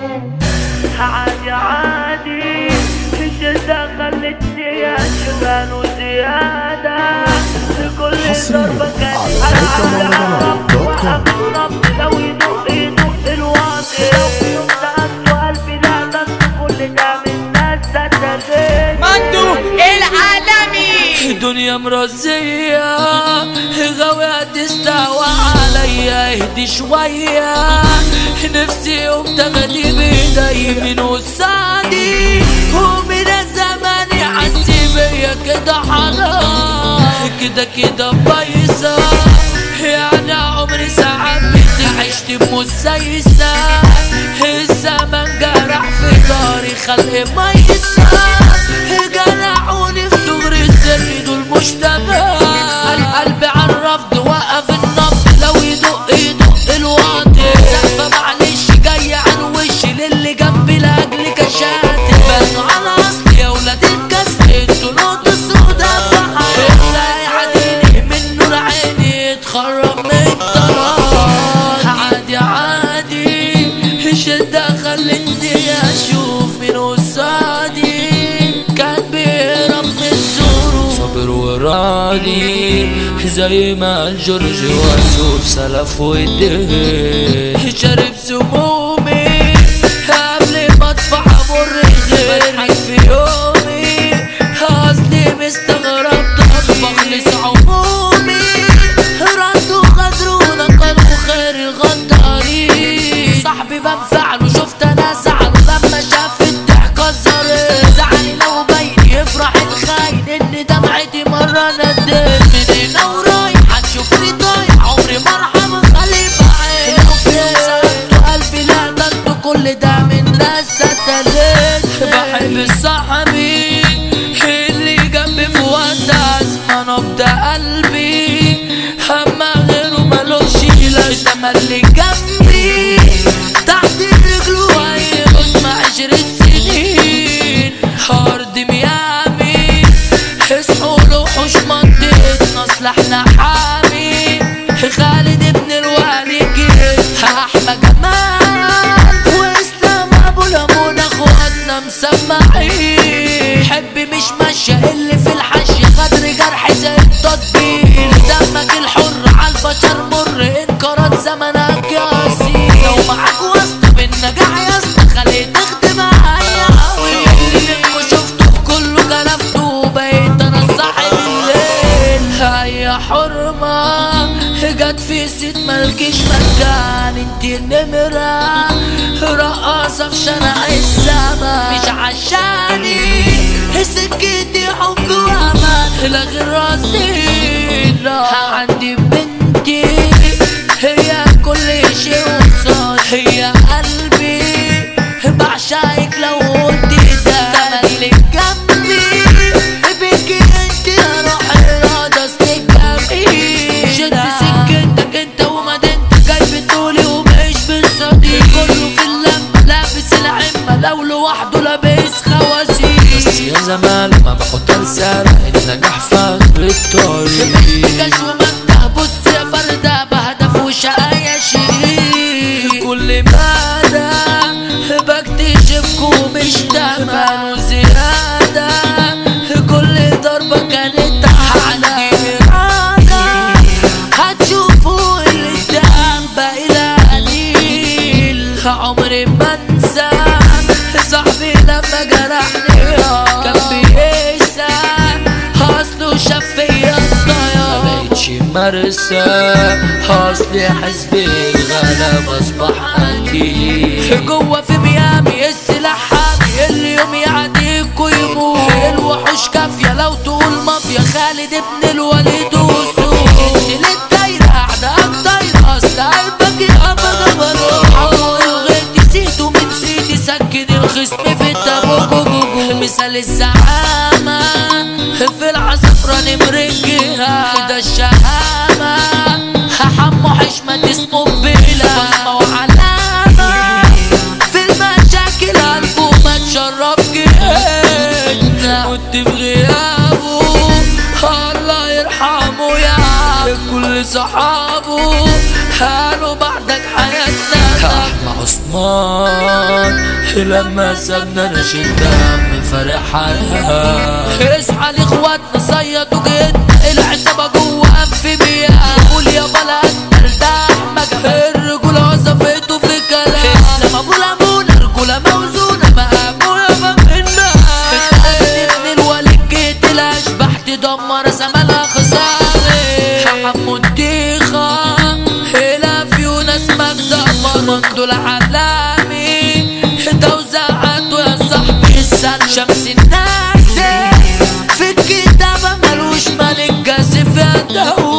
عادي عادي الشدة خلتني أشبان وزيادة كل حصرياً ضربة كانت على على موقع دوت كوم. رب لو يدق يدق الواطي لو في يوم سألت وقلبي لا ده كل ده من ناس صدقت مندو العالمي دنيا مرزية غاوي هتستوى عليا اهدي شوية نفسي يوم تاخدي بايدي من وسعدي ومن الزمان يحسي بيا كده حرام كده كده بايظة يعني عمري ساعات عشت بمسيسة الزمن جرح في داري خلق ميسة جرحوني في صغري السر دول مشتبه القلب على الرفض وقف النبض لو يدق يدق الواطي سقفة معلش جاي عن وشي للي جنبي لاجل كشات بانوا على اصلي يا ولاد الكسر انتوا نقطة سودا في حياتي لا يعديني من نور عيني اتخرب من الطراد عادي عادي شدة خلتني اشوف من قصادي كان بيهرب من الظروف صابر وراضي زي ما جورج وسوف سلف وديه شرب سمومي قبل ما ادفع مر غير في يومي اصلي مستغرب طب بخلص عمومي ردوا غدروا نقلوا خير الغدارين صاحبي بنفع له شفت انا زعل لما شاف الضحكة الزر زعل لو باين يفرح الخاين ان دمعتي مرة نديت من هنا ورايح هتشوفني ضايع عمري ما ارحم خلي بعين لو في يوم سألت قلبي لا ده انتوا كل ده من ناس ستلت بحب صاحبي اللي جنبي في وقت أزمة نبض قلبي أما غيره ملوش لازمة اللي جنبي تحت رجله هيغوص مع عشرة سنين أرض ميامي اصحوا له وحوش منطقتنا اصلحنا حامي خالد ابن الوالد احمد جمال واسلام ابو لمون اخواتنا مسمعين حبي مش ماشيه اللي في الحش غدر جرح زي التطبيل دمك الحر عالبشر مر انكرت زمنك يا سيدي لو معاك واسطه بالنجاح يا اسطى خلي تخدم معايا قوي اللي منكوا شفته كله كلفته بقيت انا صاحب الليل هيا حرمة جت في ست ملكش مكان انت النمرة رقاصة في شارع السما مش عشاني سكتي حب وامان لا غير رصيدة عندي بنتي هي كل شيء وصال هي قلبي بعشقك لو قلت ده كمان اللي جنبي بيكي انت يا روح الرادة جنبي شد سكتك انت ومدينتك جاي بتقولي ومعيش بالصديق كله في اللمة لابس العمة لو لوحده لابس خوازيق بس يا زمان لما بحط رسالة النجاح في اخر الطريق بنتكش ومنتهى بص يا فردة بهدف وشقايا شيء كل مدى بكتشفكم مش تمام وزيادة كل ضربة كانت على إرادة هتشوفوا اللي قدام باقي قليل عمري ما انسى صاحبي لما جرحني كان بيقسى اصله شاف فيا الضياع ما بقتش مرسى اصلي حزب الغلب اصبح اكيد جوه في ميامي السلاح حامي اليوم يعديك ويموت الوحوش كافيه لو تقول مافيا خالد ابن الوليد وسوق انت للدايره اعدائك طايره اصل قلبك يابا جبروت اول غير نسيته من نسيت سكن الخصم في التابوك مثال الزعامة في العصفرة نمرجها ده الشهامة حمو حشمة اسمه بلا بصمة وعلامة في المشاكل قلبه ما تشرف جهتنا كنت في غيابه الله يرحمه يا عم كل صحابه قالوا بعدك حياتنا احمى عثمان لما سابنا انا شلت هم فرحها اصحى لاخواتنا صيدوا جد العزبة جوه قف بيها قول يا بلد ارتاح مجا الرجولة وظفته في كلام اسلام ابو لمون رجولة موزونة مقامولة ممنا ابن الوليد جيت الاشباح تدمر زمانها خسارة حمود الديخة هلا في ناس مجدة دول علامي ده وزعته يا صاحبي السنة شمس الناس في الكتابة ملوش ملك جاسف يا دهو